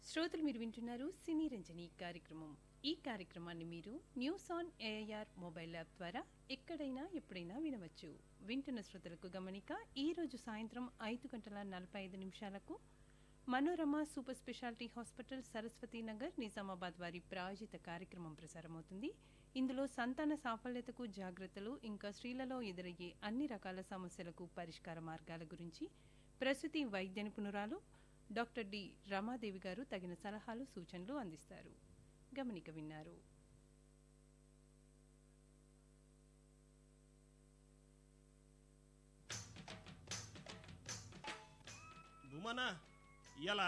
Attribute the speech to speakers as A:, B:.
A: శ్రోతలు మీరు వింటున్నారు సినీ రంజని కార్యక్రమం ఈ కార్యక్రమాన్ని మీరు news on AIR mobile app ద్వారా ఎక్కడైనా ఎప్పుడైనా వినవచ్చు వింటున్న శ్రోతలకు గమనిక ఈ రోజు సాయంత్రం ఐదు గంటల నలభై ఐదు నిమిషాలకు Manorama super speciality hospital Saraswathi Nagar Nizamabad వారి ప్రాయోజిత కార్యక్రమం ప్రసారమవుతుంది ఇందులో సంతాన సాఫల్యతకు జాగ్రత్తలు ఇంకా స్త్రీలలో ఎదురయ్యే అన్ని రకాల సమస్యలకు పరిష్కార మార్గాల గురించి ప్రసూతి వైద్య నిపుణురాలు డాక్టర్ డి రమాదేవి గారు తగిన సలహాలు సూచనలు అందిస్తారు గమనిక విన్నారు
B: భూమనా ఇవాళ